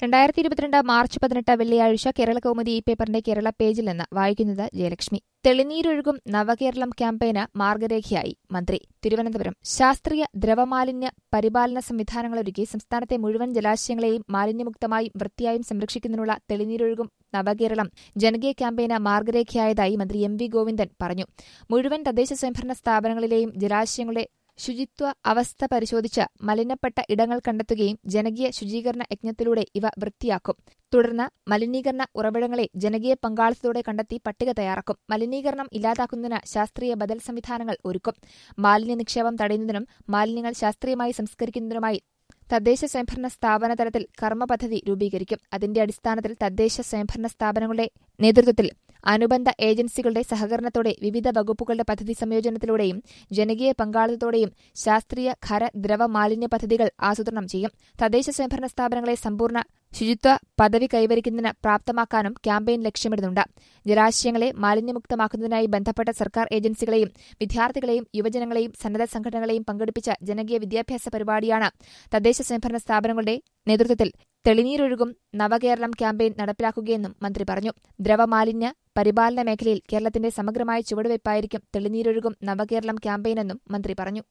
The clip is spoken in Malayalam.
രണ്ടായിരത്തി ഇരുപത്തിരണ്ട് മാർച്ച് പതിനെട്ട് വെള്ളിയാഴ്ച കേരള കൗമുദി ഈ പേപ്പറിന്റെ കേരള പേജിൽ നിന്ന് വായിക്കുന്നത് ജയലക്ഷ്മി തെളിനീരൊഴുകും നവകേരളം ക്യാമ്പയിന് മാർഗരേഖയായി മന്ത്രി തിരുവനന്തപുരം ശാസ്ത്രീയ ദ്രവമാലിന്യ പരിപാലന സംവിധാനങ്ങളൊരുക്കി സംസ്ഥാനത്തെ മുഴുവൻ ജലാശയങ്ങളെയും മാലിന്യമുക്തമായും വൃത്തിയായും സംരക്ഷിക്കുന്നതിനുള്ള തെളിനീരൊഴുകും നവകേരളം ജനകീയ ക്യാമ്പയിന് മാർഗരേഖയായതായി മന്ത്രി എം വി ഗോവിന്ദൻ പറഞ്ഞു മുഴുവൻ തദ്ദേശ സ്വയംഭരണ സ്ഥാപനങ്ങളിലെയും ജലാശയങ്ങളുടെ ശുചിത്വ അവസ്ഥ പരിശോധിച്ച് മലിനപ്പെട്ട ഇടങ്ങൾ കണ്ടെത്തുകയും ജനകീയ ശുചീകരണ യജ്ഞത്തിലൂടെ ഇവ വൃത്തിയാക്കും തുടർന്ന് മലിനീകരണ ഉറവിടങ്ങളെ ജനകീയ പങ്കാളിത്തത്തോടെ കണ്ടെത്തി പട്ടിക തയ്യാറാക്കും മലിനീകരണം ഇല്ലാതാക്കുന്നതിന് ശാസ്ത്രീയ ബദൽ സംവിധാനങ്ങൾ ഒരുക്കും മാലിന്യ നിക്ഷേപം തടയുന്നതിനും മാലിന്യങ്ങൾ ശാസ്ത്രീയമായി സംസ്കരിക്കുന്നതിനുമായി തദ്ദേശ സ്വയംഭരണ സ്ഥാപന തലത്തിൽ കർമ്മ പദ്ധതി രൂപീകരിക്കും അതിന്റെ അടിസ്ഥാനത്തിൽ തദ്ദേശ സ്വയംഭരണ സ്ഥാപനങ്ങളുടെ നേതൃത്വത്തിൽ അനുബന്ധ ഏജൻസികളുടെ സഹകരണത്തോടെ വിവിധ വകുപ്പുകളുടെ പദ്ധതി സംയോജനത്തിലൂടെയും ജനകീയ പങ്കാളിത്തത്തോടെയും ശാസ്ത്രീയ ഖര ദ്രവ മാലിന്യ പദ്ധതികൾ ആസൂത്രണം ചെയ്യും തദ്ദേശ സ്വയംഭരണ സ്ഥാപനങ്ങളെ സമ്പൂർണ്ണ ശുചിത്വ പദവി കൈവരിക്കുന്നതിന് പ്രാപ്തമാക്കാനും ക്യാമ്പയിൻ ലക്ഷ്യമിടുന്നുണ്ട് ജലാശയങ്ങളെ മാലിന്യമുക്തമാക്കുന്നതിനായി ബന്ധപ്പെട്ട സർക്കാർ ഏജൻസികളെയും വിദ്യാർത്ഥികളെയും യുവജനങ്ങളെയും സന്നദ്ധ സംഘടനകളെയും പങ്കെടുപ്പിച്ച ജനകീയ വിദ്യാഭ്യാസ പരിപാടിയാണ് തദ്ദേശ സ്വയംഭരണ സ്ഥാപനങ്ങളുടെ നേതൃത്വത്തിൽ തെളിനീരൊഴുകും നവകേരളം ക്യാമ്പയിൻ നടപ്പിലാക്കുകയെന്നും മന്ത്രി പറഞ്ഞു ദ്രവമാലിന്യ പരിപാലന മേഖലയിൽ കേരളത്തിന്റെ സമഗ്രമായ ചുവടുവയ്പായിരിക്കും തെളിനീരൊഴുകും നവകേരളം ക്യാമ്പയിനെന്നും മന്ത്രി പറഞ്ഞു